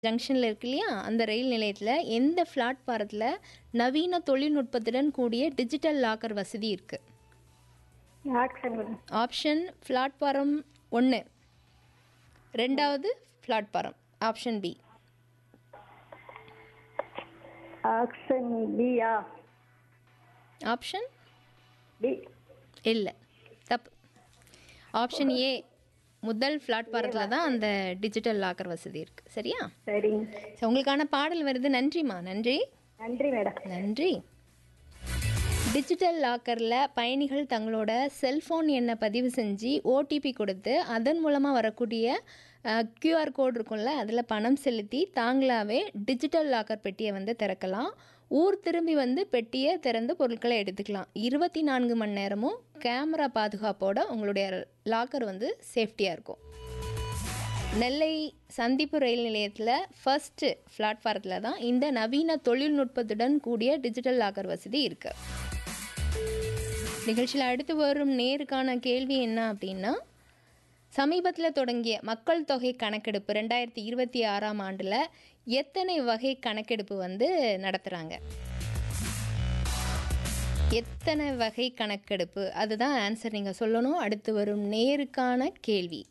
ஜங்ஷனில் இருக்கு இல்லையா அந்த ரயில் நிலையத்தில் எந்த பிளாட்பாரத்தில் நவீன தொழில்நுட்பத்துடன் கூடிய டிஜிட்டல் லாக்கர் வசதி இருக்குது ஆக்ஷன் கொடுங்க ஆப்ஷன் பிளாட்பாரம் ஒன்று ரெண்டாவது பிளாட்பாரம் ஆப்ஷன் பி ஆக்ஷன் பியா ஆப்ஷன் பி இல்லை தப்பு ஆப்ஷன் ஏ முதல் பிளாட்பாரத்தில் தான் அந்த டிஜிட்டல் லாக்கர் வசதி இருக்குது சரியா சரிங்க சரி, உங்களுக்கான பாடல் வருது நன்றிம்மா நன்றி நன்றி மேடம் நன்றி டிஜிட்டல் லாக்கரில் பயணிகள் தங்களோட செல்ஃபோன் எண்ணை பதிவு செஞ்சு ஓடிபி கொடுத்து அதன் மூலமாக வரக்கூடிய கியூஆர் கோட் இருக்கும்ல அதில் பணம் செலுத்தி தாங்களாகவே டிஜிட்டல் லாக்கர் பெட்டியை வந்து திறக்கலாம் ஊர் திரும்பி வந்து பெட்டியை திறந்து பொருட்களை எடுத்துக்கலாம் இருபத்தி நான்கு மணி நேரமும் கேமரா பாதுகாப்போட உங்களுடைய லாக்கர் வந்து சேஃப்டியாக இருக்கும் நெல்லை சந்திப்பு ரயில் நிலையத்தில் ஃபர்ஸ்ட் பிளாட்ஃபாரத்தில் தான் இந்த நவீன தொழில்நுட்பத்துடன் கூடிய டிஜிட்டல் லாக்கர் வசதி இருக்கு நிகழ்ச்சியில் அடுத்து வரும் நேருக்கான கேள்வி என்ன அப்படின்னா சமீபத்தில் தொடங்கிய மக்கள் தொகை கணக்கெடுப்பு ரெண்டாயிரத்தி இருபத்தி ஆறாம் ஆண்டில் எத்தனை வகை கணக்கெடுப்பு வந்து நடத்துகிறாங்க எத்தனை வகை கணக்கெடுப்பு அதுதான் ஆன்சர் நீங்கள் சொல்லணும் அடுத்து வரும் நேருக்கான கேள்வி